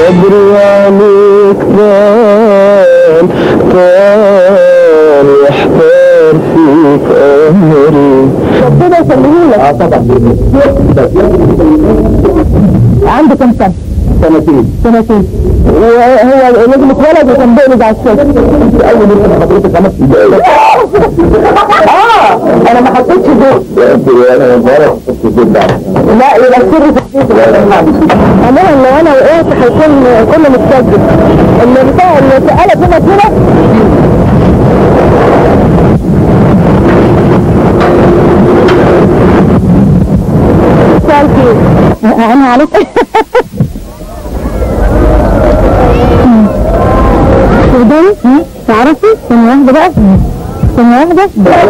صبري عليك طال طال واحتار فيك امري ربنا يخليه لك اه طبعا عنده كام سنه؟ سنتين سنتين وهو لازم اتولد وكان بيقلد على الشاشه انت اول لسه حضرتك خمس دقايق اه انا ما حطيتش دول انا امبارح كنت جدا لا يبقى السر في الحديث عموما لو انا وقعت هيكون كله متسجل اللي بتاع اللي اتقلب هنا كده مساء الخير انا عليك تقدري تعرفي ثانية واحدة بقى ثانية واحدة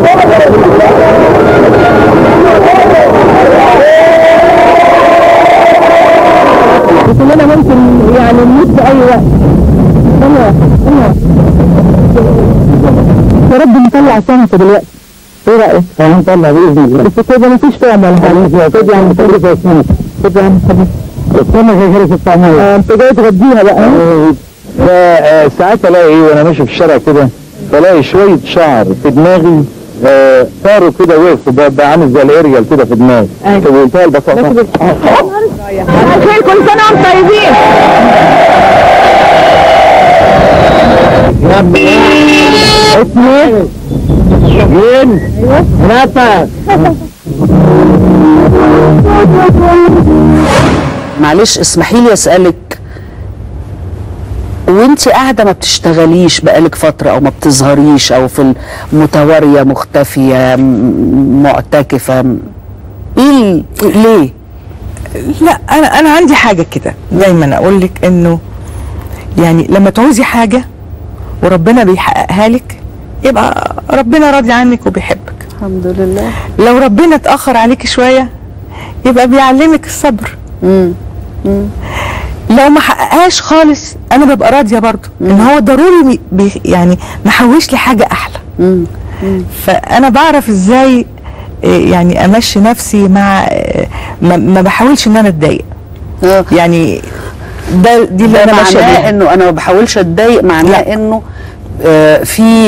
كلنا ممكن يعني نموت في اي وقت ثانية واحدة ثانية واحدة يا رب نطلع سمكة دلوقتي ايه رأيك؟ هنطلع باذن الله بس كده مفيش طعم ولا حاجة خد يعني تدرس يا سنة كده يا عم حبيبي السنة في غير الطعمية آه، انت جاي تغديها بقى فساعات الاقي ايه وانا ماشي في الشارع كده بلاقي شوية شعر في دماغي آه، طاروا كده وقفوا بقى بقى عامل زي الاريال كده في دماغي أيوة. طب وانتهى البساطة خير كل سنة وانتم طيبين اثنين اثنين ثلاثة معلش اسمحي لي اسالك وانت قاعده ما بتشتغليش بقالك فتره او ما بتظهريش او في المتواريه مختفيه م- معتكفه م- ايه ال- ليه لا انا انا عندي حاجه كده دايما اقول لك انه يعني لما تعوزي حاجه وربنا بيحققها لك يبقى ربنا راضي عنك وبيحبك الحمد لله لو ربنا اتاخر عليك شويه يبقى بيعلمك الصبر امم لو ما حققهاش خالص انا ببقى راضيه برضه ان هو ضروري بي بي- يعني محوش لي حاجه احلى امم فانا بعرف ازاي إيه، يعني امشي نفسي مع إيه، ما, ما بحاولش ان انا اتضايق اه يعني ده دي اللي ده انا ماشيه معناه بيها انه انا ما بحاولش اتضايق معناه لا. انه آه في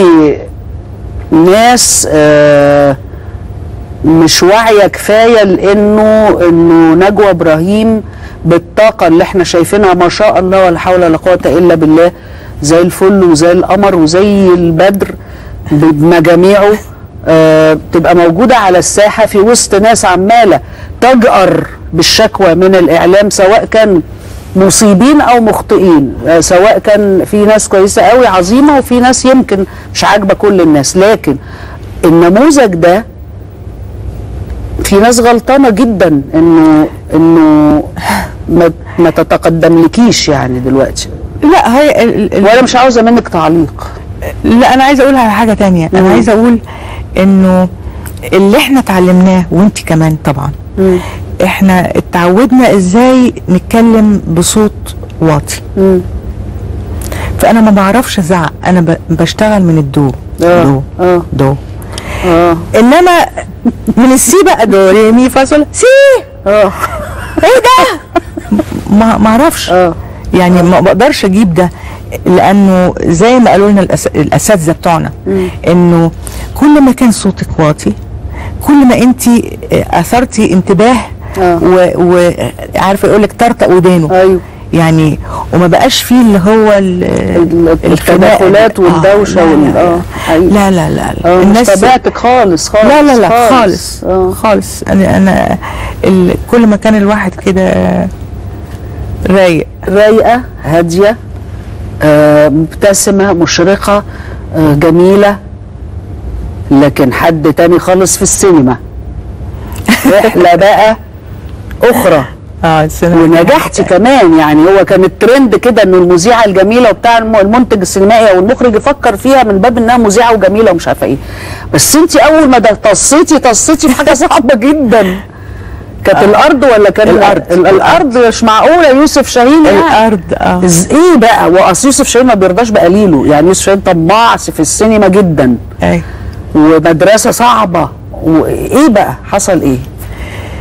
ناس آه مش واعيه كفايه لانه انه نجوى ابراهيم بالطاقه اللي احنا شايفينها ما شاء الله ولا حول ولا قوه الا بالله زي الفل وزي القمر وزي البدر بمجاميعه آه تبقى موجوده على الساحه في وسط ناس عماله تجأر بالشكوى من الاعلام سواء كان مصيبين او مخطئين آه سواء كان في ناس كويسه قوي عظيمه وفي ناس يمكن مش عاجبه كل الناس لكن النموذج ده في ناس غلطانه جدا انه انه ما, ما تتقدملكيش يعني دلوقتي لا هي ال- ال- وانا مش عاوزه منك تعليق لا انا عايزه اقول على حاجه تانية انا مم. عايزه اقول انه اللي احنا اتعلمناه وانت كمان طبعا مم. احنا اتعودنا ازاي نتكلم بصوت واطي مم. فانا ما بعرفش ازعق انا ب- بشتغل من الدو اه دو اه دو اه انما من السي بقى دو ري مي فا صول سي اه ايه ده ما ما اعرفش اه يعني ما بقدرش اجيب ده لانه زي ما قالوا لنا الأس- الاساتذه بتوعنا انه كل ما كان صوتك واطي كل ما انت اثرتي انتباه آه. وعارفه يقول لك طرطق ودانه ايوه يعني وما بقاش فيه اللي هو ال- ال- الخناق. التدخلات والدوشه لا وال لا اه حقيقي. لا لا لا, لا. اه مش طبيعتك خالص خالص لا لا لا خالص اه خالص انا انا ال... كل ما كان الواحد كده رايق رايقه هاديه آه مبتسمه مشرقه آه جميله لكن حد تاني خالص في السينما رحله بقى اخرى اه السينما ونجحتي كمان يعني هو كان الترند كده انه المذيعه الجميله وبتاع الم- المنتج السينمائي او المخرج يفكر فيها من باب انها مذيعه وجميله ومش عارفه ايه بس انت اول ما ده طصيتي طصيتي في حاجه صعبه جدا كانت الارض ولا كان الأرض. ال- الارض مش معقوله يوسف شاهين يعني الارض اه إز- ايه بقى واصل يوسف شاهين ما بيرضاش بقليله يعني يوسف شاهين طماع في السينما جدا اي ومدرسه صعبه وايه بقى حصل ايه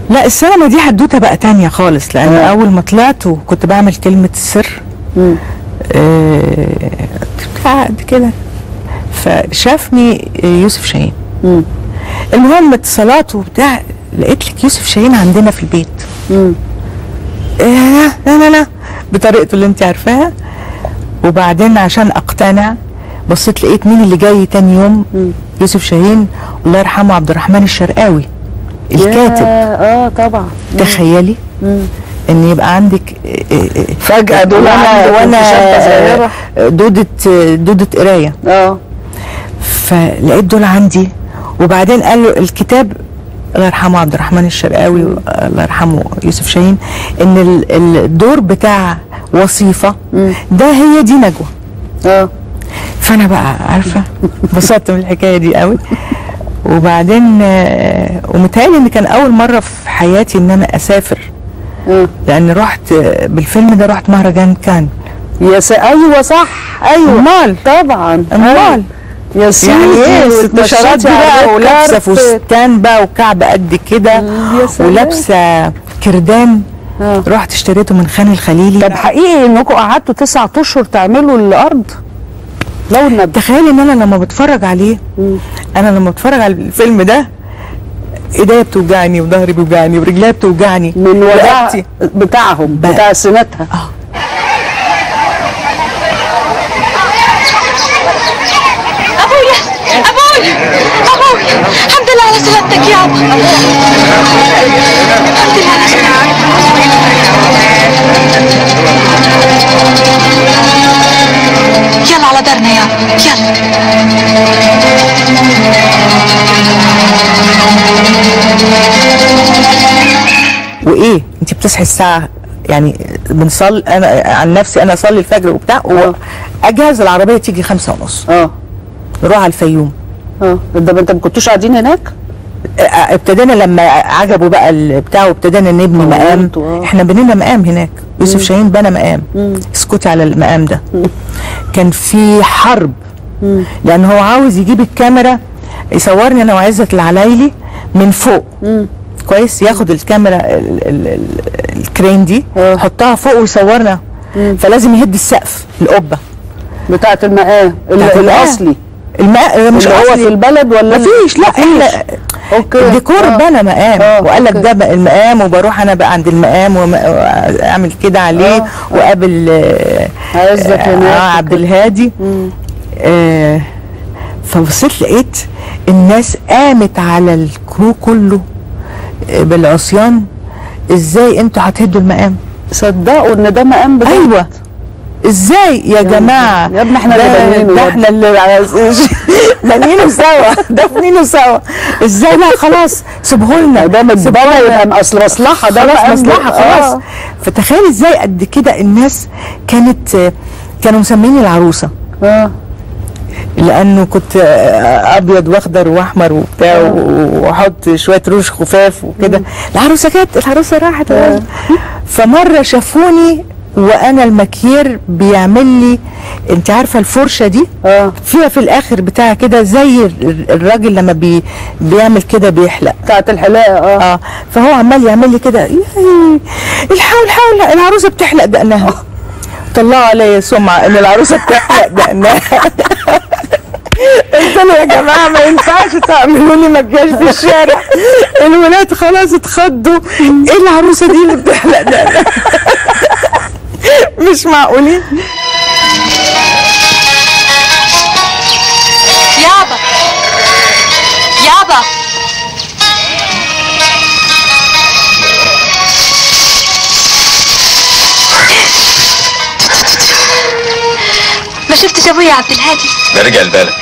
لا السينما دي حدوته بقى تانية خالص لان آه. اول ما طلعت وكنت بعمل كلمه السر مم. آه، كنت قاعد كده فشافني يوسف شاهين مم. المهم اتصالات وبتاع لقيت لك يوسف شاهين عندنا في البيت مم. إيه لا لا لا بطريقته اللي انت عارفاها وبعدين عشان اقتنع بصيت لقيت مين اللي جاي تاني يوم يوسف شاهين الله يرحمه عبد الرحمن الشرقاوي الكاتب يا- اه طبعا تخيلي ان يبقى عندك إيه إيه إيه فجأة دول وانا عندك وانا وانت شابة صغيرة. دودة دودة قرايه اه فلقيت دول عندي وبعدين قال له الكتاب الله يرحمه عبد الرحمن الشرقاوي الله يرحمه يوسف شاهين ان ال- الدور بتاع وصيفه ده هي دي نجوى اه فانا بقى عارفه انبسطت من الحكايه دي قوي وبعدين آه، ومتهيألي ان كان اول مره في حياتي ان انا اسافر اه لان رحت آه، بالفيلم ده رحت مهرجان كان يا س... ايوه صح ايوه امال طبعا امال يا سيدي يعني ايه النشرات دي بقى ولابسه فستان بقى وكعب قد كده يا سلام. ولابسه كردان آه. رحت اشتريته من خان الخليلي طب حقيقي انكم قعدتوا تسعة اشهر تعملوا الارض لو النبي تخيلي ان انا لما بتفرج عليه انا لما بتفرج على الفيلم ده ايديا بتوجعني وظهري بيوجعني ورجليا بتوجعني من وجع رقبتي. بتاعهم بقى. بتاع سنتها ابويا ابويا ابويا الحمد لله على سلامتك يابا الحمد لله على سلامتك يلا على دارنا يابا يلا وايه انت بتصحي الساعه يعني بنصلي انا عن نفسي انا اصلي الفجر وبتاع واجهز العربيه تيجي خمسة ونص اه نروح على الفيوم اه ده ما انت ما كنتوش قاعدين هناك اه، ابتدينا لما عجبوا بقى البتاع وابتدينا نبني مقام قومتوا، اه. احنا بنينا مقام هناك يوسف شاهين بنى مقام اسكتي على المقام ده كان في حرب لان هو عاوز يجيب الكاميرا يصورني انا وعزت العلايلي من فوق كويس ياخد الكاميرا ال ال ال الكرين دي اه. يحطها فوق ويصورنا فلازم يهد السقف القبه بتاعة المقام ال- بتاعت المقام. الاصلي الماء مش اللي هو أصلي. في البلد ولا مفيش لا احنا اوكي الديكور آه. بنى مقام آه، وقال لك أوكي. ده بقى المقام وبروح انا بقى عند المقام واعمل كده عليه آه، واقابل آه، عزت آه، هناك آه عبد الهادي آه فبصيت لقيت الناس قامت على الكرو كله آه، بالعصيان ازاي انتوا هتهدوا المقام صدقوا ان ده مقام بجد ايوه ازاي يا جماعه يا ابني احنا ده- اللي بنينه ده يا احنا اللي بنينه سوا دافنينه سوا ازاي لا خلاص سيبه لنا ده من سيبه بره لنا. يبقى اصل مصلحه ده خلاص مقام مصلحه خلاص آه. فتخيل ازاي قد كده الناس كانت آه، كانوا مسميني العروسه اه لانه كنت آه، ابيض واخضر واحمر وبتاع و- واحط شويه روج خفاف وكده العروسه كانت العروسه راحت فمره شافوني وانا المكير بيعمل لي انت عارفه الفرشه دي اه فيها في الاخر بتاع كده زي ال- الراجل لما بي بيعمل كده بيحلق بتاعة الحلاقه اه اه فهو عمال يعمل لي كده ياي، الحول الحول العروسه بتحلق دقنها طلعوا عليا سمعه ان العروسه بتحلق دقنها قلت له يا جماعه ما ينفعش تعملوا لي مكياج في الشارع الولاد خلاص اتخضوا ايه العروسه دي اللي بتحلق دقنها مش معقولين يابا يابا ما شفتش ابويا عبد الهادي ده رجع البلد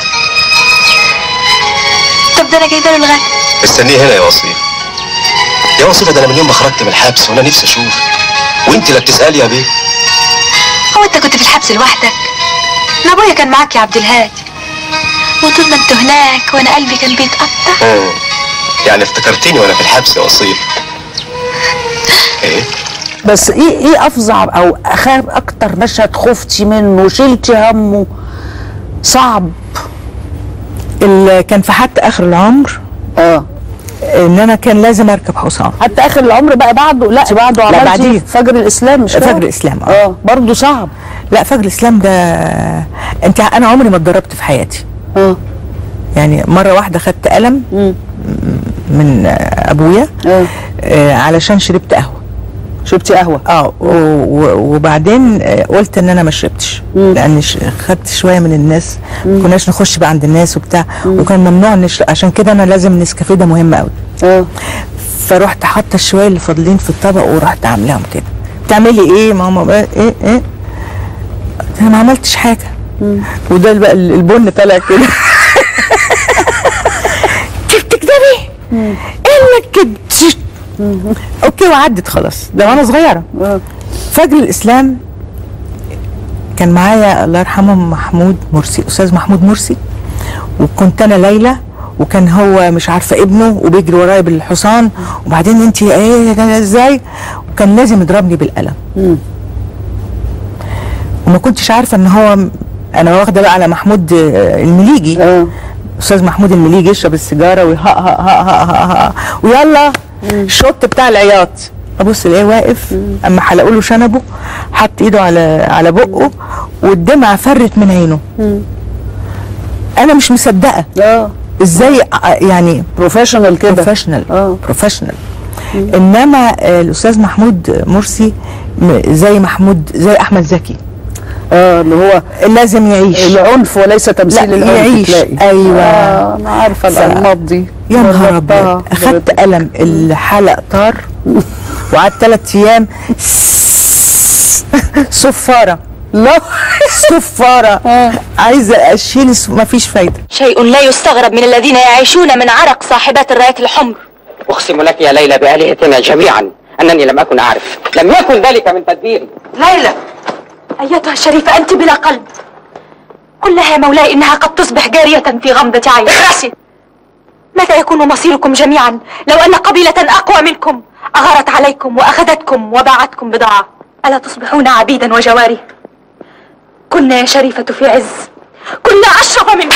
طب ده انا جايبه له الغدا استنيه هنا يا وصيف يا وصيفة ده انا من يوم ما خرجت من الحبس وانا نفسي اشوف وانت لا بتسالي يا بيه هو انت كنت في الحبس لوحدك ما ابويا كان معاك يا عبد الهادي وطول ما انت هناك وانا قلبي كان بيتقطع مم. يعني افتكرتيني وانا في الحبس يا وصيف ايه بس ايه ايه افظع او اخاف اكتر مشهد خفتي منه شلتي همه صعب اللي كان في حتى اخر العمر اه ان انا كان لازم اركب حصان حتى اخر العمر بقى بعده لا بعده لا، عملتي بعديه. فجر الاسلام مش فجر كده؟ الإسلام، آه. اه برضه صعب لا فجر الاسلام ده انت انا عمري ما اتدربت في حياتي اه يعني مره واحده خدت قلم مم. من آه، ابويا اه آه، علشان شربت قهوه شربتي قهوه اه و- و- وبعدين آه، قلت ان انا ما شربتش مم. لان ش- خدت شويه من الناس ما كناش نخش بقى عند الناس وبتاع وكان ممنوع نشرب عشان كده انا لازم نسكافيه ده مهم قوي اه فرحت حاطه الشويه اللي فاضلين في الطبق ورحت عاملاهم كده بتعملي ايه ماما بقى ايه ايه قلت انا ما عملتش حاجه وده بقى ال- البن طالع كده كيف تكذبي انك كدت اوكي وعدت خلاص ده وانا صغيره اه فجر الاسلام كان معايا الله يرحمه محمود مرسي استاذ محمود مرسي وكنت انا ليلى وكان هو مش عارفه ابنه وبيجري ورايا بالحصان وبعدين انت ايه ده ازاي وكان لازم يضربني بالقلم وما كنتش عارفه ان هو انا واخده بقى على محمود آه، المليجي اه استاذ محمود المليجي يشرب السيجاره ويهق هق هق هق هق هق ويلا الشوت بتاع العياط ابص الاقيه واقف اما حلقوا له شنبه حط ايده على على بقه والدمعه فرت من عينه انا مش مصدقه اه ازاي ع- يعني بروفيشنال كده بروفيشنال اه بروفيشنال انما آه، الاستاذ محمود مرسي م- زي محمود زي احمد زكي اه اللي هو لازم يعيش العنف وليس تمثيل لا، العنف يعيش. تلاقي أيوة. آه انا عارفه ف- الانماط دي يا نهار جربتها. ابيض اخدت قلم الحلق طار وقعدت ثلاث ايام صفاره لا صفاره عايزه اشيل ما فيش فايده شيء لا يستغرب من الذين يعيشون من عرق صاحبات الرايات الحمر أقسم لك يا ليلى بآلهتنا جميعا أنني لم أكن أعرف لم يكن ذلك من تدبيري ليلى أيتها الشريفة أنت بلا قلب قل لها يا مولاي إنها قد تصبح جارية في غمضة عين اخرسي ماذا يكون مصيركم جميعا لو أن قبيلة أقوى منكم أغارت عليكم وأخذتكم وباعتكم بضاعة ألا تصبحون عبيدا وجواري كنا يا شريفة في عز كنا أشرف منكم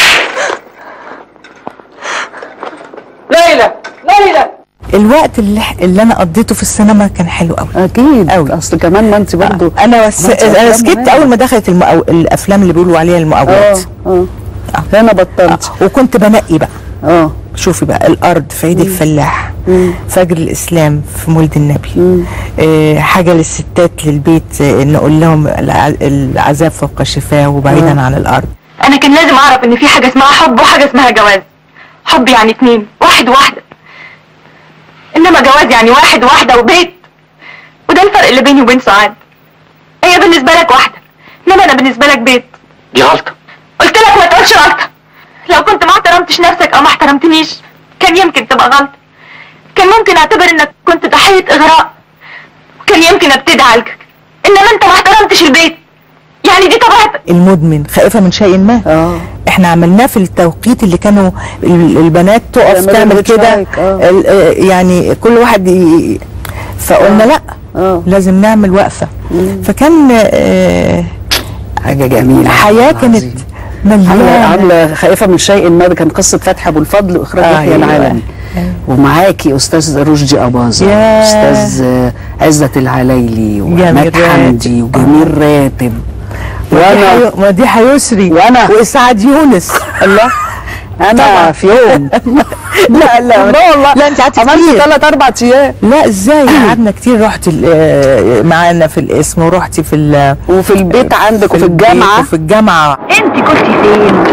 ليلى ليلى الوقت اللي, اللي انا قضيته في السينما كان حلو قوي اكيد أوي. اصل كمان ما انت برضه انا بس ما أنت انا أفلام سكت مهمة. اول ما دخلت المقو... الافلام اللي بيقولوا عليها اه المقاولات اه هنا بطلت آه. وكنت بنقي بقى اه شوفي بقى الارض في عيد الفلاح فجر الاسلام في مولد النبي آه حاجه للستات للبيت آه نقول لهم الع- العذاب فوق الشفاه وبعيدا عن الارض انا كان لازم اعرف ان في حاجه اسمها حب وحاجه اسمها جواز حب يعني اتنين واحد وواحده انما جواز يعني واحد وواحده وبيت وده الفرق اللي بيني وبين سعاد هي بالنسبه لك واحده انما انا بالنسبه لك بيت دي غلطة قلت لك ما تقولش غلطه لو كنت ما احترمتش نفسك او ما احترمتنيش كان يمكن تبقى غلطه كان ممكن اعتبر انك كنت ضحيه اغراء وكان يمكن ابتدي اعالجك انما انت ما احترمتش البيت يعني دي طبيعتك المدمن خائفه من شيء ما اه احنا عملناه في التوقيت اللي كانوا ال- البنات تقف يعملوا تعمل كده الهيتشهايك، آه. ال- آه، يعني كل واحد ي... فقلنا لا اه لازم نعمل وقفه فكان آه، حاجه جميله حياه كانت عظيم. عامله مليانه عامله خائفه من شيء ما ده كان قصه فتحي ابو الفضل واخراج آه، يحيى أيوة. العالمي ومعاكي استاذ رشدي اباظه ياه. استاذ آه، عزت العلايلي جميل وعماد راتب. حمدي وجميل راتب وانا وانا مديحه يسري وأنا. واسعاد يونس الله انا في يوم لا لا لا والله لا انت قعدت عملت كتير ثلاث اربع ايام لا ازاي قعدنا كتير رحت ال- آه، معانا في الاسم ورحتي في ال- وفي البيت عندك وفي البيت الجامعه وفي الجامعه انت كنت فين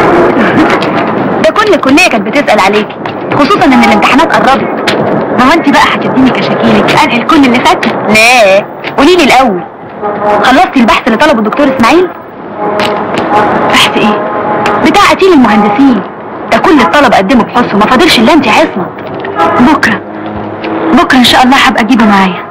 ده كل كلية كانت بتسأل عليكي خصوصا ان الامتحانات قربت ما هو انت بقى هتديني كشاكيلك انقل كل اللي فات لا قولي لي الاول خلصتي البحث اللي طلبه الدكتور اسماعيل بحث ايه بتاع قتيل المهندسين ده كل الطلبة قدموا بحثهم ما فاضلش الا انت عصمت بكرة بكرة ان شاء الله هبقى اجيبه معايا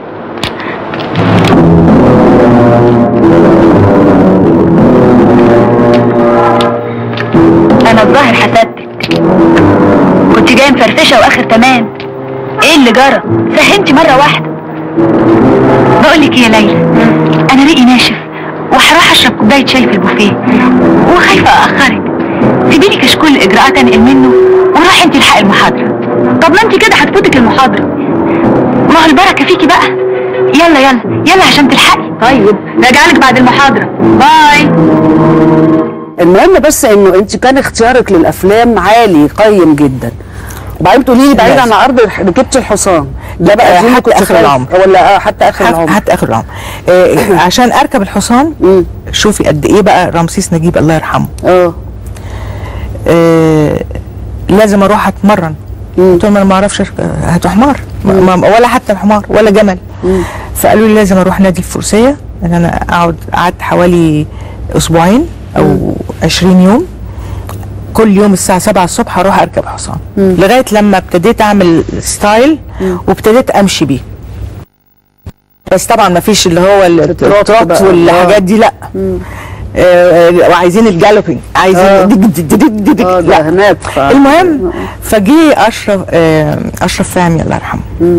انا الظاهر حسدتك كنت جايه مفرفشه واخر تمام ايه اللي جرى فهمتي مره واحده بقول لك ايه يا ليلى انا ريقي ناشف وهروح اشرب كوبايه شاي في البوفيه وخايفه اخرك سيبي لي كشكول الاجراءات انقل منه وروحي انت الحق المحاضره طب ما انت كده هتفوتك المحاضرة ما هو البركة فيكي بقى يلا يلا يلا عشان تلحقي طيب راجعلك بعد المحاضرة باي المهم بس انه انت كان اختيارك للافلام عالي قيم جدا وبعدين تقولي لي بعيد عن لازم. العرض ركبت الحصان ده بقى آه، دي اللي حتى كنت آخر خايف- العمر. ولا آه، حتى اخر العمر حتى اخر العمر آه عشان اركب الحصان مم. شوفي قد ايه بقى رمسيس نجيب الله يرحمه اه آه لازم اروح اتمرن قلت لهم انا ما اعرفش أرك- هاتوا حمار ما- ما- ولا حتى حمار ولا جمل فقالوا لي لازم اروح نادي الفروسيه ان انا اقعد قعدت حوالي اسبوعين او 20 يوم كل يوم الساعه 7 الصبح اروح اركب حصان لغايه لما ابتديت اعمل ستايل وابتديت امشي بيه بس طبعا ما فيش اللي هو التروت بقى. والحاجات دي لا آه، وعايزين الجالوبينج عايزين آه. ديك ديك ديك ديك اه لا ده هناك ف... المهم فجي اشرف آه، اشرف فهمي الله يرحمه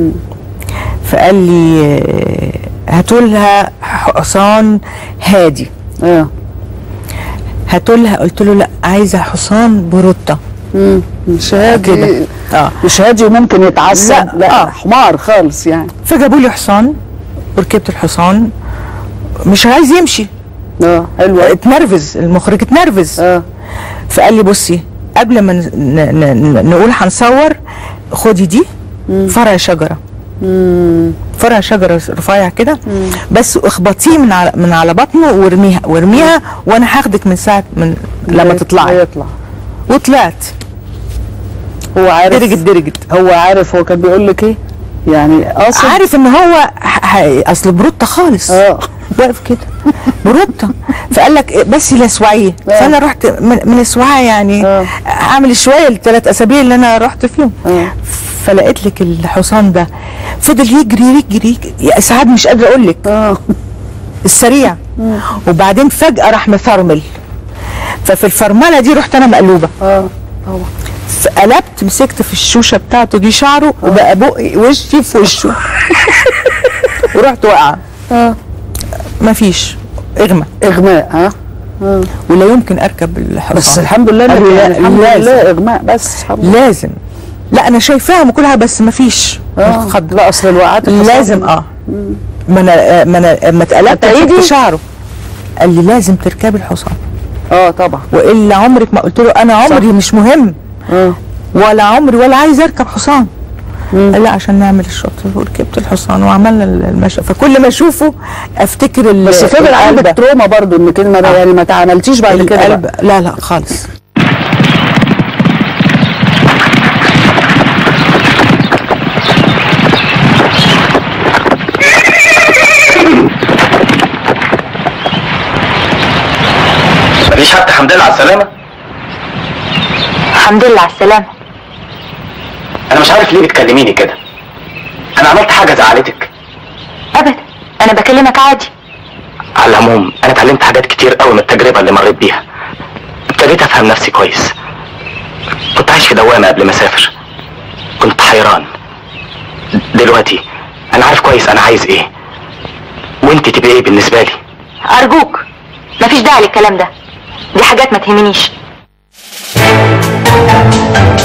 فقال لي آه، هاتوا لها حصان هادي اه هاتوا لها قلت له لا عايزه حصان بروتا مم. مش هادي كده. اه مش هادي وممكن يتعسى لا، لا آه. حمار خالص يعني فجابوا لي حصان وركبت الحصان مش عايز يمشي اه حلوه اتنرفز المخرج اتنرفز اه فقال لي بصي قبل ما ن- ن- ن- نقول هنصور خدي دي فرع شجره فرع شجره رفيع كده بس اخبطيه من على من على بطنه وارميها وارميها وانا هاخدك من ساعه من لما تطلعي هيطلع وطلعت هو عارف درجت درجت هو عارف هو كان بيقول لك ايه يعني قاصد عارف ان هو ح- ح- اصل بروتا خالص اه واقف كده بروتا فقال لك إيه، بس الاسوعيه آه. فانا رحت من, من اسوعيه يعني آه. اعمل شويه الثلاث اسابيع اللي انا رحت فيهم آه. فلقيت لك الحصان ده فضل يجري يجري يجري يا ساعات مش قادره اقول لك اه السريع وبعدين فجاه راح مفرمل ففي الفرمله دي رحت انا مقلوبه اه فقلبت مسكت في الشوشه بتاعته دي شعره وبقى بقي وشي في وشه ورحت واقعه اه مفيش اغمى اغماء ها ولا يمكن اركب الحصان بس الحمد لله أنا إنك يعني لازم. الحمد لله اغماء بس الحمد لله لازم لا انا شايفاهم وكل حاجه بس مفيش اه الخض لا اصل الوقعات الحصان- لازم اه ما انا ما انا ما اتقلبت هتعيدي؟ مسكت شعره قال لي لازم تركبي الحصان اه طبعا والا عمرك ما قلت له انا عمري مش مهم اه ولا عمري ولا عايز اركب حصان قال لا عشان نعمل الشط وركبت الحصان وعملنا المشي فكل ما اشوفه افتكر ال- بس فضل عندك القلبة. تروما برضو انك ما يعني ما تعاملتيش بعد كده القلب بقى. لا لا خالص مفيش حتى حمد لله على السلامه الحمد لله على السلامة انا مش عارف ليه بتكلميني كده انا عملت حاجه زعلتك ابدا انا بكلمك عادي على العموم انا اتعلمت حاجات كتير قوي من التجربه اللي مريت بيها ابتديت افهم نفسي كويس كنت عايش في دوامه قبل ما اسافر كنت حيران دلوقتي انا عارف كويس انا عايز ايه وانت تبقى ايه بالنسبه لي ارجوك مفيش داعي للكلام ده دي حاجات ما تهمنيش